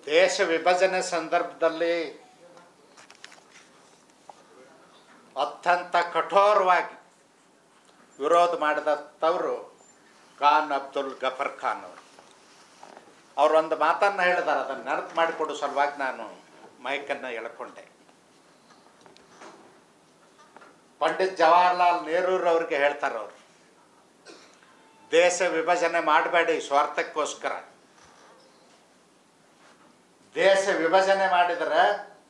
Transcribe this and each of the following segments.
ದೇಶ ವಿಭಜನೆ ಸಂದರ್ಭದಲ್ಲಿ ಅತ್ಯಂತ ಕಠೋರವಾಗಿ ವಿರೋಧ ಮಾಡಿದಂಥವರು ಖಾನ್ ಅಬ್ದುಲ್ ಗಫರ್ ಖಾನ್ ಅವರು ಅವರೊಂದು ಮಾತನ್ನು ಹೇಳಿದಾರೆ ಅದನ್ನು ನೆನಪು ಮಾಡಿಕೊಡೋ ಸಲುವಾಗಿ ನಾನು ಮೈಕನ್ನು ಎಳ್ಕೊಂಡೆ ಪಂಡಿತ್ ಜವಾಹರ್ಲಾಲ್ ನೆಹರೂರವ್ರಿಗೆ ಹೇಳ್ತಾರೆ ಅವರು ದೇಶ ವಿಭಜನೆ ಮಾಡಬೇಡಿ ಸ್ವಾರ್ಥಕ್ಕೋಸ್ಕರ ದೇಶ ವಿಭಜನೆ ಮಾಡಿದರೆ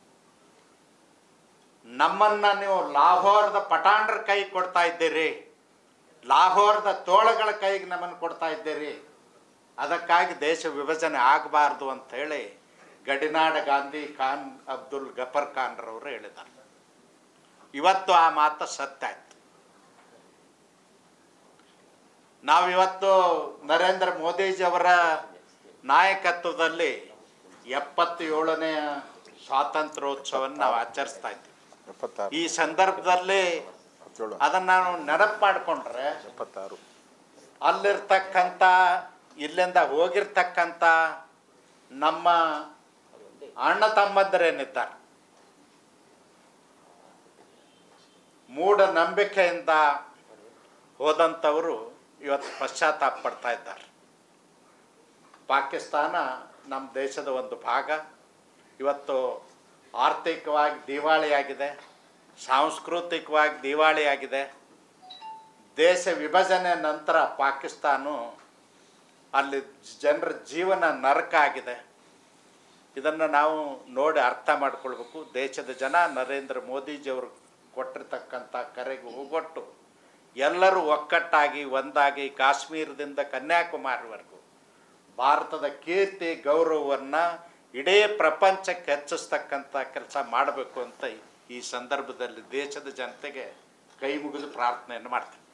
ನಮ್ಮನ್ನ ನೀವು ಲಾಹೋರದ ಪಟಾಂಡ್ರ ಕೈ ಕೊಡ್ತಾ ಇದ್ದೀರಿ ಲಾಹೋರದ ತೋಳಗಳ ಕೈಗೆ ನಮ್ಮನ್ನು ಕೊಡ್ತಾ ಇದ್ದೀರಿ ಅದಕ್ಕಾಗಿ ದೇಶ ವಿಭಜನೆ ಆಗಬಾರ್ದು ಅಂತ ಹೇಳಿ ಗಡಿನಾಡ ಗಾಂಧಿ ಖಾನ್ ಅಬ್ದುಲ್ ಗಫರ್ ಖಾನ್ರವರು ಹೇಳಿದ್ದಾರೆ ಇವತ್ತು ಆ ಮಾತು ಸತ್ಯ ಆಯ್ತು ನಾವಿವತ್ತು ನರೇಂದ್ರ ಮೋದಿಜಿಯವರ ನಾಯಕತ್ವದಲ್ಲಿ ಎಪ್ಪತ್ತೇಳನೇ ಸ್ವಾತಂತ್ರ್ಯೋತ್ಸವವನ್ನು ನಾವು ಆಚರಿಸ್ತಾ ಇದ್ದೀವಿ ಎಪ್ಪತ್ತಾರು ಈ ಸಂದರ್ಭದಲ್ಲಿ ಎಪ್ಪತ್ತೇಳು ಅದನ್ನು ನಾವು ನೆನಪು ಮಾಡಿಕೊಂಡ್ರೆ ಎಪ್ಪತ್ತಾರು ಅಲ್ಲಿರ್ತಕ್ಕಂಥ ಇಲ್ಲಿಂದ ಹೋಗಿರ್ತಕ್ಕಂಥ ನಮ್ಮ ಅಣ್ಣ ತಮ್ಮಂದರೇನಿದ್ದಾರೆ ಮೂಢ ನಂಬಿಕೆಯಿಂದ ಹೋದಂಥವರು ಇವತ್ತು ಪಶ್ಚಾತ್ತಾಪ ಪಡ್ತಾ ಇದ್ದಾರೆ ಪಾಕಿಸ್ತಾನ ನಮ್ಮ ದೇಶದ ಒಂದು ಭಾಗ ಇವತ್ತು ಆರ್ಥಿಕವಾಗಿ ದಿವಾಳಿಯಾಗಿದೆ ಸಾಂಸ್ಕೃತಿಕವಾಗಿ ದಿವಾಳಿಯಾಗಿದೆ ದೇಶ ವಿಭಜನೆ ನಂತರ ಪಾಕಿಸ್ತಾನ ಅಲ್ಲಿ ಜನರ ಜೀವನ ನರಕ ಆಗಿದೆ ಇದನ್ನು ನಾವು ನೋಡಿ ಅರ್ಥ ಮಾಡ್ಕೊಳ್ಬೇಕು ದೇಶದ ಜನ ನರೇಂದ್ರ ಮೋದಿಜಿಯವರು ಕೊಟ್ಟಿರ್ತಕ್ಕಂಥ ಕರೆಗೆ ಹೋಗೊಟ್ಟು ಎಲ್ಲರೂ ಒಕ್ಕಟ್ಟಾಗಿ ಒಂದಾಗಿ ಕಾಶ್ಮೀರದಿಂದ ಕನ್ಯಾಕುಮಾರಿವರೆಗೂ ಭಾರತದ ಕೀರ್ತಿ ಗೌರವವನ್ನು ಇಡೀ ಪ್ರಪಂಚಕ್ಕೆ ಹೆಚ್ಚಿಸ್ತಕ್ಕಂಥ ಕೆಲಸ ಮಾಡಬೇಕು ಅಂತ ಈ ಸಂದರ್ಭದಲ್ಲಿ ದೇಶದ ಜನತೆಗೆ ಕೈ ಮುಗಿದು ಪ್ರಾರ್ಥನೆಯನ್ನು ಮಾಡ್ತೀನಿ